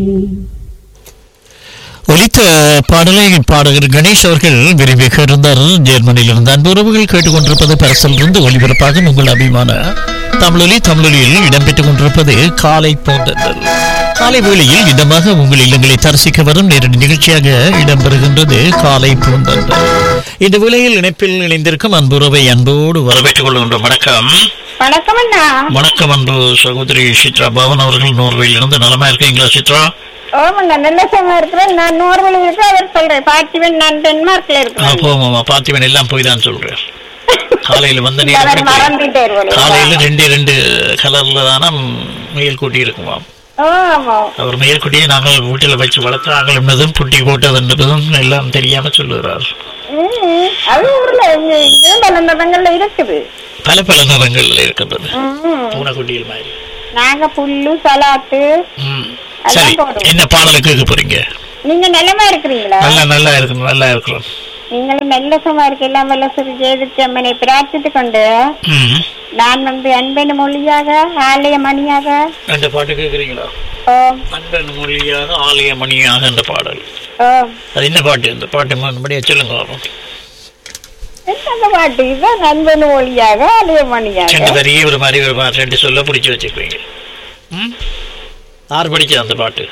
ஒலித்த பாடலை பாடகர் கணேஷ் அவர்கள் விரும்பி இருந்தார் ஜெர்மனியில் இருந்த அன்பு உறவுகள் கேட்டுக்கொண்டிருப்பது பரசலிருந்து ஒலிபரப்பாக உங்கள் அபிமான தமிழொலி தமிழொலியில் இடம்பெற்றுக் கொண்டிருப்பது காலை போன்றல் காலை வேளையில் இடமாக உங்கள் இல்லங்களை தரிசிக்க வரும் நேரடி நிகழ்ச்சியாக இடம்பெறுகின்றது காலை பூந்தல் இந்த வேளையில் இணைப்பில் இணைந்திருக்கும் அன்புறவை அன்போடு வரவேற்றுக் கொள்கின்றோம் வணக்கம் வணக்கம் அண்ணா வணக்கம் அன்பு சகோதரி சித்ரா பவன் அவர்கள் நோர்வையில் இருந்து நலமா இருக்கீங்களா சித்ரா ஓமண்ணா நல்ல சமயம் இருக்கிறேன் நான் நோர்வழி இருக்கு அவர் சொல்றேன் பார்த்திவன் நான் டென்மார்க்ல இருக்கிறேன் போமா பார்த்திவன் எல்லாம் போய் தான் சொல்றேன் காலையில வந்த அவர் நேரம் மறந்துட்டே இருவாரு. காலையில ரெண்டு ரெண்டு கலர்ல தானே முயல் குட்டி இருக்குமாம் ஓ, ஆமா அவர் முயல் குட்டியை நாங்கள் வீட்டில் வச்சு வளர்த்து நாங்கள் என்னதும் குட்டி போட்டது என்பதும் எல்லாம் தெரியாம சொல்லுகிறார் ம், அது ஊர்ல இங்க இங்க பல நிறங்கள்ல இருக்குது பல பல நிறங்கள்ல இருக்கின்றது ம், பூனைக்குட்டியில் மாதிரி நாங்க புல்லு சலாத்து ம். அதான் சரி போடுவோம். என்ன பாடலை கேட்க போறீங்க நீங்க நல்லமா இருக்கிறீங்களா நல்லா நல்லா இருக்கணும் நல்லா இருக்கிறோம் நீங்களும் நல்ல சும்மா இருக்க எல்லாம் வல்ல சிறு ஜெயதிச்சு அம்மனை பிரார்த்தித்து கொண்டு ம் நான் வந்து அன்பன் மொழியாக ஆலய மணியாக அந்த பாட்டு கேட்குறீங்களா ஓ அன்பன் மொழியாக ஆலய மணியாக அந்த பாடல் ஓ அது என்ன பாட்டு இந்த பாட்டு மறுபடியும் சொல்லுங்க பாப்போம். என்ன பாட்டு இதுதான் நண்பன் மொழியாக ஆலய மணியாக ரெண்டு வரியே ஒரு மாதிரி ஒரு மாதிரி ரெண்டு சொல்ல பிடிச்சி வச்சுக்குவீங்க ம் யார் படிச்சது அந்த பாட்டு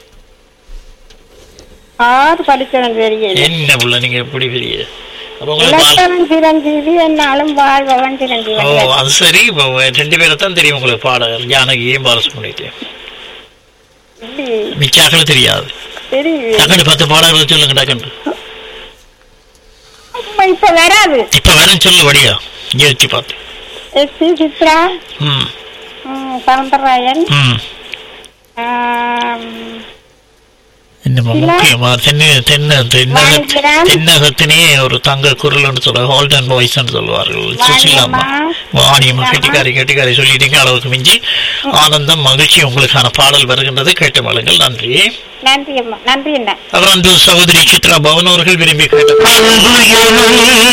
ஆறு படிக்கணும் தெரியல என்ன புள்ள நீங்க எப்படி பெரிய அப்போ உங்களுக்கு பால்- இலக்கணம் சிரஞ்சீவி என்னாலும் வாழ்பவன் ஓ சிரஞ்சீவன் அது சரி இப்போ ரெண்டு பேரை தான் தெரியும் உங்களுக்கு பாடகர் ஜானகியும் பாலசுமணித்தையும் மிச்சாக்கள் தெரியாது தெரியுது டக்குனு பத்து பாடகர்கள் சொல்லுங்க டக்குன்னு அம்மா, இப்ப வராது இப்போ வரேன் சொல்லு வடியா யோசிச்சு பார்த்து எஸ் சி சித்ரா ம் ம், சவுந்தரராயன் ம் ஆம், என்னமோ இல்ல. முக்கியமா தென்ன தென்ன தென்ன வாணிபுரம். தென்னகத்தினே ஒரு தங்க குரல்னு சொல்ற ஹோல்டன் வாய்ஸ்ன்னு சொல்லுவார்கள் சுசிலாமா வாணியம்மா. வாணியம்மா கெட்டிக்காரி கெட்டிக்காரி சொல்லிட்டீங்க அளவுக்கு மிஞ்சி ஆனந்தம் மகிழ்ச்சி உங்களுக்கான பாடல் வருகின்றது கேட்டு மழுங்கள் நன்றி நன்றி அம்மா நன்றி என்ன அப்புறம் அன்பு சகோதரி சித்ரா பவன் அவர்கள் விரும்பி கேட்ட